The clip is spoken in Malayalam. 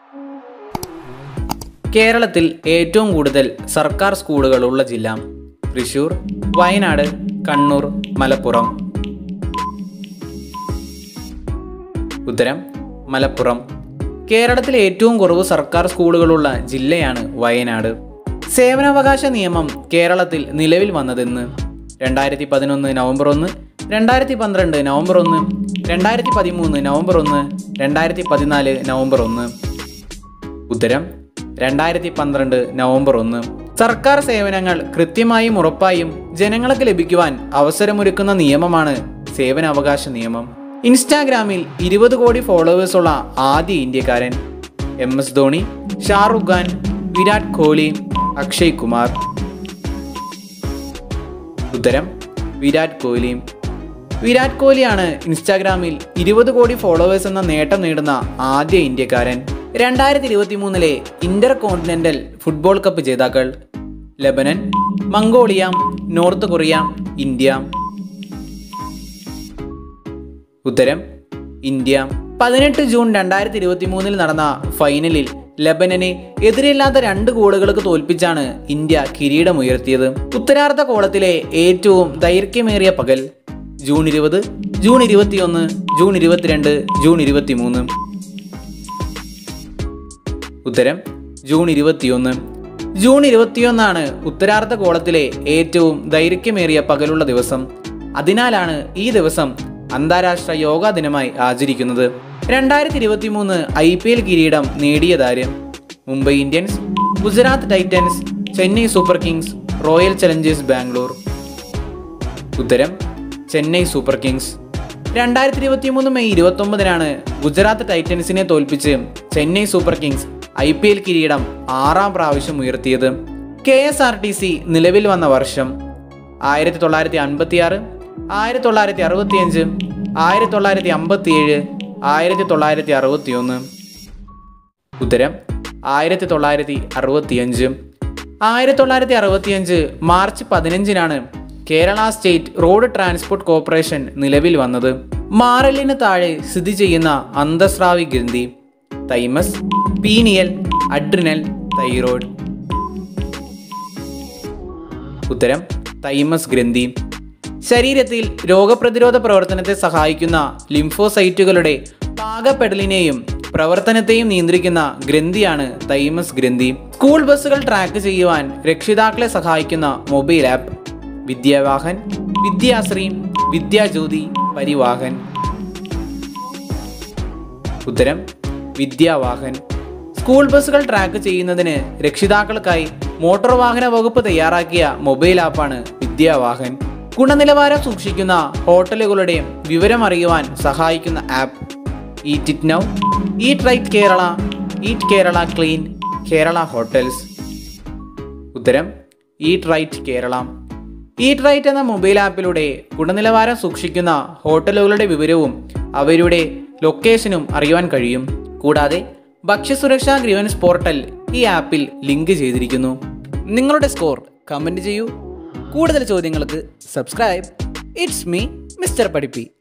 കേരളത്തിൽ ഏറ്റവും കൂടുതൽ സർക്കാർ സ്കൂളുകളുള്ള ജില്ല തൃശൂർ വയനാട് കണ്ണൂർ മലപ്പുറം ഉത്തരം മലപ്പുറം കേരളത്തിൽ ഏറ്റവും കുറവ് സർക്കാർ സ്കൂളുകളുള്ള ജില്ലയാണ് വയനാട് സേവനാവകാശ നിയമം കേരളത്തിൽ നിലവിൽ വന്നതെന്ന് രണ്ടായിരത്തി പതിനൊന്ന് നവംബർ ഒന്ന് രണ്ടായിരത്തി പന്ത്രണ്ട് നവംബർ ഒന്ന് രണ്ടായിരത്തി പതിമൂന്ന് നവംബർ ഒന്ന് രണ്ടായിരത്തി പതിനാല് നവംബർ ഒന്ന് ഉത്തരം രണ്ടായിരത്തി പന്ത്രണ്ട് നവംബർ ഒന്ന് സർക്കാർ സേവനങ്ങൾ കൃത്യമായും ഉറപ്പായും ജനങ്ങൾക്ക് ലഭിക്കുവാൻ അവസരമൊരുക്കുന്ന നിയമമാണ് സേവനാവകാശ നിയമം ഇൻസ്റ്റാഗ്രാമിൽ ഇരുപത് കോടി ഫോളോവേഴ്സുള്ള ആദ്യ ഇന്ത്യക്കാരൻ എം എസ് ധോണി ഷാറുഖ് ഖാൻ വിരാട് കോഹ്ലി അക്ഷയ് കുമാർ ഉത്തരം വിരാട് കോഹ്ലി വിരാട് കോഹ്ലിയാണ് ഇൻസ്റ്റാഗ്രാമിൽ ഇരുപത് കോടി ഫോളോവേഴ്സ് എന്ന നേട്ടം നേടുന്ന ആദ്യ ഇന്ത്യക്കാരൻ രണ്ടായിരത്തി ഇരുപത്തി മൂന്നിലെ ഇന്റർ കോണ്ടിനെന്റൽ ഫുട്ബോൾ കപ്പ് ജേതാക്കൾ Lebanon Mongolia North Korea India ഉത്തരം ഇന്ത്യ പതിനെട്ട് ജൂൺ രണ്ടായിരത്തി ഇരുപത്തി മൂന്നിൽ നടന്ന ഫൈനലിൽ ലബനനെ എതിരില്ലാത്ത രണ്ട് ഗോളുകൾക്ക് തോൽപ്പിച്ചാണ് ഇന്ത്യ കിരീടമുയർത്തിയത് ഉത്തരാർദ്ധ കോളത്തിലെ ഏറ്റവും ദൈർഘ്യമേറിയ പകൽ ജൂൺ ഇരുപത് ജൂൺ ഇരുപത്തിയൊന്ന് ജൂൺ ഇരുപത്തിരണ്ട് ജൂൺ ഇരുപത്തിമൂന്ന് ഉത്തരം ജൂൺ ഇരുപത്തിയൊന്ന് ജൂൺ ഇരുപത്തിയൊന്നാണ് ഉത്തരാർദ്ധ കോളത്തിലെ ഏറ്റവും ദൈർഘ്യമേറിയ പകലുള്ള ദിവസം അതിനാലാണ് ഈ ദിവസം അന്താരാഷ്ട്ര യോഗാ ദിനമായി ആചരിക്കുന്നത് രണ്ടായിരത്തി ഇരുപത്തി മൂന്ന് ഐ പി എൽ കിരീടം നേടിയതാര് Mumbai Indians Gujarat Titans Chennai super kings royal challengers Bangalore ഉത്തരം ചെന്നൈ സൂപ്പർ കിങ്സ് രണ്ടായിരത്തി ഇരുപത്തി മൂന്ന് മെയ് ഇരുപത്തൊമ്പതിനാണ് ഗുജറാത്ത് ടൈറ്റൻസിനെ തോൽപ്പിച്ച് Chennai super kings I P L കിരീടം ആറാം പ്രാവശ്യം ഉയർത്തിയത് K S R T C നിലവിൽ വന്ന വർഷം ആയിരത്തി തൊള്ളായിരത്തി അൻപത്തി ആറ് ആയിരത്തി തൊള്ളായിരത്തി അറുപത്തി അഞ്ച് ആയിരത്തി തൊള്ളായിരത്തി അമ്പത്തി ഏഴ് ആയിരത്തി തൊള്ളായിരത്തി അറുപത്തി ഒന്ന് ഉത്തരം ആയിരത്തി തൊള്ളായിരത്തി അറുപത്തിയഞ്ച് ആയിരത്തി തൊള്ളായിരത്തി അറുപത്തിയഞ്ച് മാർച്ച് പതിനഞ്ചിനാണ് Kerala state road transport corporation നിലവിൽ വന്നത് മാറലിന് താഴെ സ്ഥിതി ചെയ്യുന്ന അന്തസ്രാവി ഗ്രന്ഥി തൈമസ് പീനിയൽ അഡ്രിനൽ തൈറോയ്ഡ് ഉത്തരം തൈമസ് ഗ്രന്ഥി ശരീരത്തിൽ രോഗപ്രതിരോധ പ്രവർത്തനത്തെ സഹായിക്കുന്ന ലിംഫോസൈറ്റുകളുടെ പാകപ്പെടലിനെയും പ്രവർത്തനത്തെയും നിയന്ത്രിക്കുന്ന ഗ്രന്ഥിയാണ് തൈമസ് ഗ്രന്ഥി സ്കൂൾ ബസ്സുകൾ ട്രാക്ക് ചെയ്യുവാൻ രക്ഷിതാക്കളെ സഹായിക്കുന്ന മൊബൈൽ ആപ്പ് വിദ്യാവാഹൻ വിദ്യാശ്രീ വിദ്യാജ്യോതി പരിവാഹൻ ഉത്തരം വിദ്യാവാഹൻ സ്കൂൾ ബസ്സുകൾ ട്രാക്ക് ചെയ്യുന്നതിന് രക്ഷിതാക്കൾക്കായി മോട്ടോർ വാഹന വകുപ്പ് തയ്യാറാക്കിയ മൊബൈൽ ആപ്പാണ് വിദ്യാവാഹൻ ഗുണനിലവാരം സൂക്ഷിക്കുന്ന ഹോട്ടലുകളുടെ വിവരം അറിയുവാൻ സഹായിക്കുന്ന app eat it now eat right Kerala eat Kerala clean Kerala hotels ഉത്തരം eat right Kerala eat right എന്ന മൊബൈൽ ആപ്പിലൂടെ ഗുണനിലവാരം സൂക്ഷിക്കുന്ന ഹോട്ടലുകളുടെ വിവരവും അവരുടെ ലൊക്കേഷനും അറിയുവാൻ കഴിയും കൂടാതെ ഭക്ഷ്യസുരക്ഷാ ഗ്രീവൻസ് പോർട്ടൽ ഈ ആപ്പിൽ ലിങ്ക് ചെയ്തിരിക്കുന്നു നിങ്ങളുടെ സ്കോർ കമൻറ്റ് ചെയ്യൂ കൂടുതൽ ചോദ്യങ്ങൾക്ക് സബ്സ്ക്രൈബ് ഇറ്റ്സ് മീ മിസ്റ്റർ പഠിപ്പി